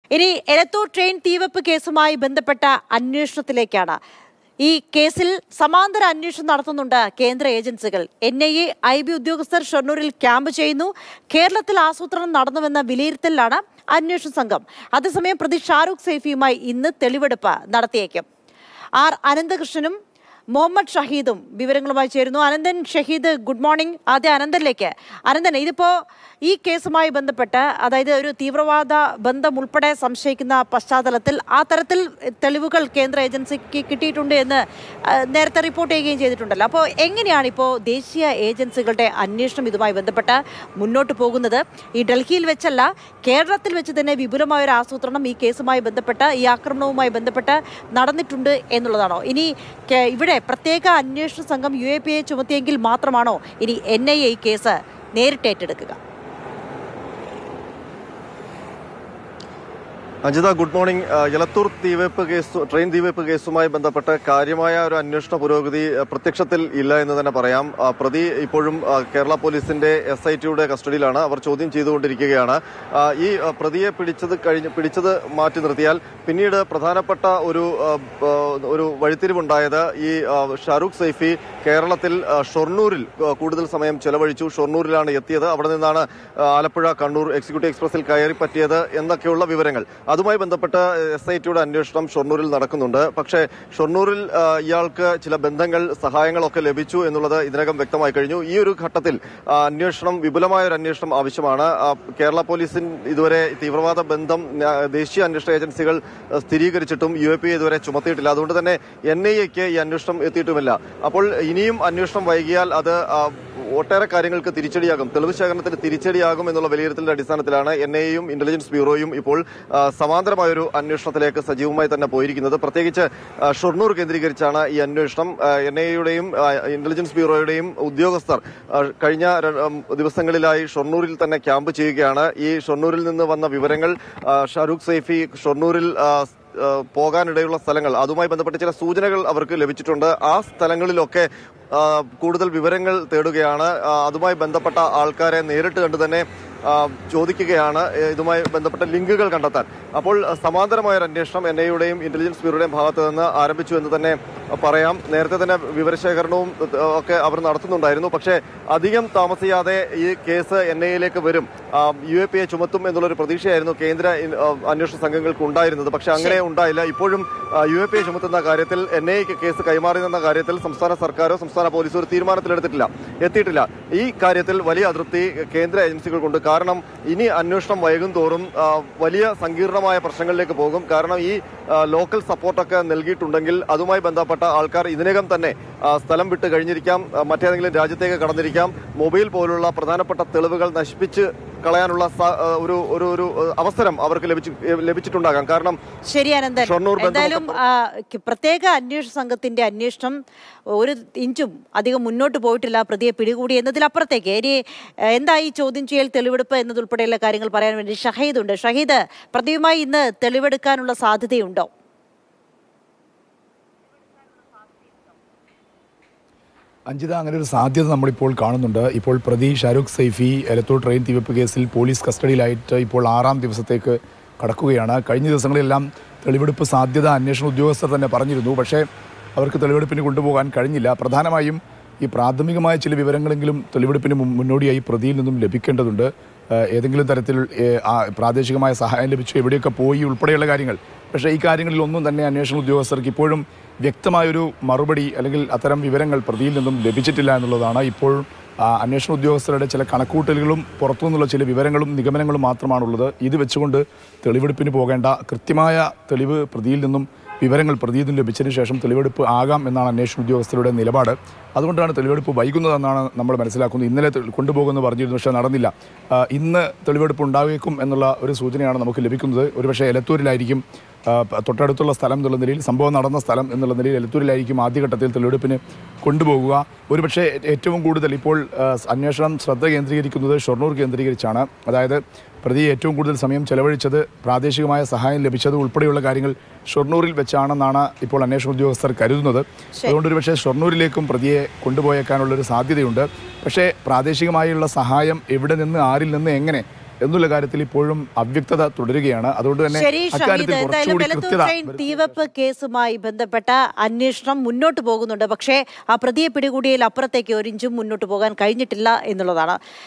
ഇനി എലത്തൂർ ട്രെയിൻ തീവെപ്പ് കേസുമായി ബന്ധപ്പെട്ട അന്വേഷണത്തിലേക്കാണ് ഈ കേസിൽ സമാന്തര അന്വേഷണം നടത്തുന്നുണ്ട് കേന്ദ്ര ഏജൻസികൾ N I A I B ഉദ്യോഗസ്ഥർ ഷൊർണൂരിൽ ക്യാമ്പ് ചെയ്യുന്നു കേരളത്തിൽ ആസൂത്രണം നടന്നുവെന്ന വിലയിരുത്തലിലാണ് അന്വേഷണ സംഘം അതേസമയം പ്രതി ഷാരൂഖ് സൈഫിയുമായി ഇന്ന് തെളിവെടുപ്പ് നടത്തിയേക്കും ആർ അനന്തകൃഷ്ണനും മുഹമ്മദ് ഷഹീദും വിവരങ്ങളുമായി ചേരുന്നു അനന്തൻ ഷഹീദ് ഗുഡ് മോർണിംഗ് ആദ്യ അനന്തനിലേക്ക് അനന്തൻ ഇതിപ്പോ ഈ കേസുമായി ബന്ധപ്പെട്ട് അതായത് ഒരു തീവ്രവാദ ബന്ധം ഉൾപ്പെടെ സംശയിക്കുന്ന പശ്ചാത്തലത്തിൽ ആ തരത്തിൽ തെളിവുകൾ കേന്ദ്ര ഏജൻസിക്ക് കിട്ടിയിട്ടുണ്ട് എന്ന് ആ, നേരത്തെ റിപ്പോർട്ട് ചെയ്യുകയും ചെയ്തിട്ടുണ്ടല്ലോ അപ്പോൾ എങ്ങനെയാണ് ഇപ്പോൾ ദേശീയ ഏജൻസികളുടെ അന്വേഷണം ഇതുമായി ബന്ധപ്പെട്ട് മുന്നോട്ട് പോകുന്നത് ഈ ഡൽഹിയിൽ വെച്ചല്ല കേരളത്തിൽ വെച്ച് തന്നെ വിപുലമായ ഒരു ആസൂത്രണം ഈ കേസുമായി ബന്ധപ്പെട്ട് ഈ ആക്രമണവുമായി ബന്ധപ്പെട്ട് നടന്നിട്ടുണ്ട് എന്നുള്ളതാണോ ഇനി കേ- ഇവിടെ പ്രത്യേക അന്വേഷണ സംഘം യു എ പി എ ചുമത്തിയെങ്കിൽ മാത്രമാണോ ഇനി എൻ ഐ എ ഈ കേസ് നേരിട്ട് ഏറ്റെടുക്കുക അജിത ഗുഡ് മോർണിംഗ് ആ, എലത്തൂർ തീവെപ്പ് കേസ് ട്രെയിൻ തീവെപ്പ് കേസുമായി ബന്ധപ്പെട്ട് കാര്യമായ ഒരു അന്വേഷണ പുരോഗതി ആ, പ്രത്യക്ഷത്തിൽ ഇല്ല എന്ന് തന്നെ പറയാം ആ, പ്രതി ഇപ്പോഴും ആ, കേരള പോലീസിന്റെ എസ് ഐ ടിയുടെ കസ്റ്റഡിയിലാണ് അവർ ചോദ്യം ചെയ്തുകൊണ്ടിരിക്കുകയാണ് ആ, ഈ ആ, പ്രതിയെ പിടിച്ചത് കഴിഞ്ഞ് പിടിച്ചത് മാറ്റി നിർത്തിയാൽ പിന്നീട് പ്രധാനപ്പെട്ട ഒരു ആ, ആ, ഒരു വഴിത്തിരിവുണ്ടായത് ഈ ആ, ഷാരൂഖ് സൈഫി കേരളത്തിൽ ആ, ഷൊർണൂരിൽ ആ, കൂടുതൽ സമയം ചെലവഴിച്ചു ഷൊർണൂരിലാണ് എത്തിയത് അവിടെ നിന്നാണ് ആ, ആലപ്പുഴ കണ്ണൂർ എക്സിക്യൂട്ടീവ് എക്സ്പ്രസിൽ കയറി പറ്റിയത് എന്നൊക്കെയുള്ള വിവരങ്ങൾ അതുമായി ബന്ധപ്പെട്ട് എസ് ഐ ടിയുടെ അന്വേഷണം ഷൊർണൂരിൽ നടക്കുന്നുണ്ട് പക്ഷേ ഷൊർണൂരിൽ ആ, ഇയാൾക്ക് ചില ബന്ധങ്ങൾ സഹായങ്ങളൊക്കെ ലഭിച്ചു എന്നുള്ളത് ഇതിനകം വ്യക്തമായി കഴിഞ്ഞു ഈ ഒരു ഘട്ടത്തിൽ ആ, അന്വേഷണം വിപുലമായ ഒരു അന്വേഷണം ആവശ്യമാണ് ആ, കേരള പോലീസിൻ ഇതുവരെ തീവ്രവാദ ബന്ധം ആ, ദേശീയ അന്വേഷണ ഏജൻസികൾ ആ, സ്ഥിരീകരിച്ചിട്ടും യു എ പി ഇതുവരെ ചുമത്തിയിട്ടില്ല അതുകൊണ്ട് തന്നെ എൻ ഐ എക്ക് ഈ അന്വേഷണം എത്തിയിട്ടുമില്ല അപ്പോൾ ഇനിയും അന്വേഷണം വൈകിയാൽ അത് ആ, ഒട്ടേറെ കാര്യങ്ങൾക്ക് തിരിച്ചടിയാകും തെളിവ് ശേഖരണത്തിന് തിരിച്ചടിയാകും എന്നുള്ള വിലയിരുത്തലിന്റെ അടിസ്ഥാനത്തിലാണ് എൻ ഐയും ഇന്റലിജൻസ് ബ്യൂറോയും ഇപ്പോൾ ആ, സമാന്തരമായൊരു അന്വേഷണത്തിലേക്ക് സജീവമായി തന്നെ പോയിരിക്കുന്നത് പ്രത്യേകിച്ച് ആ, ഷൊർണൂർ കേന്ദ്രീകരിച്ചാണ് ഈ അന്വേഷണം എൻ ഐയുടെയും ഇന്റലിജൻസ് ബ്യൂറോയുടെയും ഉദ്യോഗസ്ഥർ ആ, കഴിഞ്ഞ ര- ഉം, ദിവസങ്ങളിലായി ഷൊർണൂരിൽ തന്നെ ക്യാമ്പ് ചെയ്യുകയാണ് ഈ ഷൊർണൂരിൽ നിന്ന് വന്ന വിവരങ്ങൾ ആ, ഷാരൂഖ് സൈഫി ഷൊർണൂരിൽ ആ, ആ, പോകാനിടയുള്ള സ്ഥലങ്ങൾ അതുമായി ബന്ധപ്പെട്ട് ചില സൂചനകൾ അവർക്ക് ലഭിച്ചിട്ടുണ്ട് ആ സ്ഥലങ്ങളിലൊക്കെ ആ, കൂടുതൽ വിവരങ്ങൾ തേടുകയാണ് ആ, അതുമായി ബന്ധപ്പെട്ട ആൾക്കാരെ നേരിട്ട് കണ്ട് തന്നെ ആ, ചോദിക്കുകയാണ് ഏ, ഇതുമായി ബന്ധപ്പെട്ട ലിങ്കുകൾ കണ്ടെത്താൻ അപ്പോൾ ആ, സമാന്തരമായ ഒരു അന്വേഷണം എൻ ഐയുടെയും ഇന്റലിജൻസ് ബ്യൂറോയുടെയും ഭാഗത്ത് നിന്ന് ആരംഭിച്ചു എന്ന് തന്നെ പറയാം നേരത്തെ തന്നെ വിവരശേഖരണവും ആ, ഒക്കെ അവർ നടത്തുന്നുണ്ടായിരുന്നു പക്ഷേ അധികം താമസിയാതെ ഈ കേസ് എൻ ഐയിലേക്ക് വരും യു എ പി എ ചുമത്തും എന്നുള്ളൊരു പ്രതീക്ഷയായിരുന്നു കേന്ദ്ര ഇൻ- ആ, അന്വേഷണ സംഘങ്ങൾക്ക് ഉണ്ടായിരുന്നത് പക്ഷേ അങ്ങനെ ഉണ്ടായില്ല ഇപ്പോഴും യു എ പി എ ചുമത്തുന്ന കാര്യത്തിൽ എൻ ഐക്ക് കേസ് കൈമാറിയെന്ന കാര്യത്തിൽ സംസ്ഥാന സർക്കാരോ സംസ്ഥാന പോലീസോ ഒരു തീരുമാനത്തിലെടുത്തിട്ടില്ല എത്തിയിട്ടില്ല ഈ കാര്യത്തിൽ വലിയ അതൃപ്തി കേന്ദ്ര ഏജൻസികൾക്കുണ്ട് കാരണം ഇനി അന്വേഷണം വൈകും തോറും ആ, വലിയ സങ്കീർണമായ പ്രശ്നങ്ങളിലേക്ക് പോകും കാരണം ഈ ആ, ലോക്കൽ സപ്പോർട്ടൊക്കെ നൽകിയിട്ടുണ്ടെങ്കിൽ അതുമായി ബന്ധപ്പെട്ട ആൾക്കാർ ഇതിനകം തന്നെ ആ, സ്ഥലം വിട്ട് കഴിഞ്ഞിരിക്കാം ആ, മറ്റേതെങ്കിലും രാജ്യത്തേക്ക് കടന്നിരിക്കാം മൊബൈൽ പോലുള്ള പ്രധാനപ്പെട്ട തെളിവുകൾ നശിപ്പിച്ച് കളയാനുള്ള സ- ആ, ഒരു ഒരു ഒരു ആ, അവസരം അവർക്ക് ലഭിച്ചു ലഭിച്ചിട്ടുണ്ടാകാം കാരണം ശരി അനന്തൻ ഷൊർണൂർ ബന്ധമൊക്കെ എന്തായാലും ആ, ക- പ്രത്യേക അന്വേഷണ സംഘത്തിന്റെ അന്വേഷണം ഒരു ഇഞ്ചും അധികം മുന്നോട്ട് പോയിട്ടില്ല പ്രതിയെ പിടികൂടി എന്നതിലപ്പുറത്തേക്ക് ഇനി ആ, എന്താ ഈ ചോദ്യം ചെയ്യൽ തെളിവെടുപ്പ് എന്നതുൾപ്പെടെയുള്ള കാര്യങ്ങൾ പറയാൻ വേണ്ടി ഷഹീദ് ഉണ്ട് ഷഹീദ് പ്രതിയുമായി ഇന്ന് തെളിവെടുക്കാനുള്ള സാധ്യതയുണ്ടോ അഞ്ജിത അങ്ങനെ ഒരു സാധ്യത നമ്മളിപ്പോൾ കാണുന്നുണ്ട് ഇപ്പോൾ പ്രതി ഷാരൂഖ് സൈഫി എലത്തൂർ ട്രെയിൻ തീവെപ്പ് കേസിൽ പോലീസ് കസ്റ്റഡിയിലായിട്ട് ഇപ്പോൾ ആറാം ദിവസത്തേക്ക് കടക്കുകയാണ് കഴിഞ്ഞ ദിവസങ്ങളിലെല്ലാം തെളിവെടുപ്പ് സാധ്യത അന്വേഷണ ഉദ്യോഗസ്ഥർ തന്നെ പറഞ്ഞിരുന്നു പക്ഷേ അവർക്ക് തെളിവെടുപ്പിന് കൊണ്ടുപോകാൻ കഴിഞ്ഞില്ല പ്രധാനമായും ഈ പ്രാഥമികമായ ചില വിവരങ്ങളെങ്കിലും തെളിവെടുപ്പിന് മുൻ- മുന്നോടിയായി പ്രതിയിൽ നിന്നും ലഭിക്കേണ്ടതുണ്ട് ഏഹ് ഏതെങ്കിലും തരത്തിൽ ഏഹ് ആ പ്രാദേശികമായ സഹായം ലഭിച്ചു എവിടെയൊക്കെ പോയി ഉൾപ്പെടെയുള്ള കാര്യങ്ങൾ പക്ഷേ ഈ കാര്യങ്ങളിൽ ഒന്നും തന്നെ അന്വേഷണ ഉദ്യോഗസ്ഥർക്ക് ഇപ്പോഴും വ്യക്തമായൊരു മറുപടി അല്ലെങ്കിൽ അത്തരം വിവരങ്ങൾ പ്രതിയിൽ നിന്നും ലഭിച്ചിട്ടില്ല എന്നുള്ളതാണ് ഇപ്പോൾ ആ, അന്വേഷണ ഉദ്യോഗസ്ഥരുടെ ചില കണക്കൂട്ടലുകളും പുറത്തു നിന്നുള്ള ചില വിവരങ്ങളും നിഗമനങ്ങളും മാത്രമാണുള്ളത് ഇത് വെച്ചുകൊണ്ട് തെളിവെടുപ്പിന് പോകേണ്ട കൃത്യമായ തെളിവ് പ്രതിയിൽ നിന്നും വിവരങ്ങൾ പ്രതിയിൽ നിന്നും ലഭിച്ചതിന് ശേഷം തെളിവെടുപ്പ് ആകാം എന്നാണ് അന്വേഷണ ഉദ്യോഗസ്ഥരുടെ നിലപാട് അതുകൊണ്ടാണ് തെളിവെടുപ്പ് വൈകുന്നതെന്നാണ് നമ്മൾ മനസ്സിലാക്കുന്നത് ഇന്നലെ തെ- കൊണ്ടുപോകുമെന്ന് പറഞ്ഞിരുന്നു പക്ഷേ നടന്നില്ല ആ, ഇന്ന് തെളിവെടുപ്പ് ഉണ്ടാവേക്കും എന്നുള്ള ഒരു സൂചനയാണ് നമുക്ക് ലഭിക്കുന്നത് ഒരുപക്ഷെ എലത്തൂരിലായിരിക്കും ആ, പ- തൊട്ടടുത്തുള്ള സ്ഥലം എന്നുള്ള നിലയിൽ സംഭവം നടന്ന സ്ഥലം എന്നുള്ള നിലയിൽ എലത്തൂരിലായിരിക്കും ആദ്യഘട്ടത്തിൽ തെളിവെടുപ്പിന് കൊണ്ടുപോകുക ഒരുപക്ഷെ ഏറ്റവും കൂടുതൽ ഇപ്പോൾ ആ, അന്വേഷണം ശ്രദ്ധ കേന്ദ്രീകരിക്കുന്നത് ഷൊർണൂർ കേന്ദ്രീകരിച്ചാണ് അതായത് പ്രതി ഏറ്റവും കൂടുതൽ സമയം ചെലവഴിച്ചത് പ്രാദേശികമായ സഹായം ലഭിച്ചത് ഉൾപ്പെടെയുള്ള കാര്യങ്ങൾ ഷൊർണൂരിൽ വെച്ചാണെന്നാണ് ഇപ്പോൾ അന്വേഷണ ഉദ്യോഗസ്ഥർ കരുതുന്നത് അതുകൊണ്ട് ഒരുപക്ഷെ ഷൊർണൂരിലേക്കും പ്രതിയെ കൊണ്ടുപോയേക്കാനുള്ളൊരു സാധ്യതയുണ്ട് പക്ഷേ പ്രാദേശികമായുള്ള സഹായം എവിടെ നിന്ന് ആരിൽ നിന്ന് എങ്ങനെ എന്നുള്ള കാര്യത്തിൽ ഇപ്പോഴും അവ്യക്തത തുടരുകയാണ് അതുകൊണ്ട് തന്നെ ശരി ഷഹീദ് അക്കാര്യത്തിൽ എന്തായാലും കുറച്ചുകൂടി വെലത്തൂർ കൃത്യത ട്രെയിൻ തീവെപ്പ് കേസുമായി ബന്ധപ്പെട്ട അന്വേഷണം മുന്നോട്ട് പോകുന്നുണ്ട് പക്ഷേ ആ പ്രതിയെ പിടികൂടിയതിൽ അപ്പുറത്തേക്ക് ഒരു ഇഞ്ചും മുന്നോട്ട് പോകാൻ കഴിഞ്ഞിട്ടില്ല എന്നുള്ളതാണ്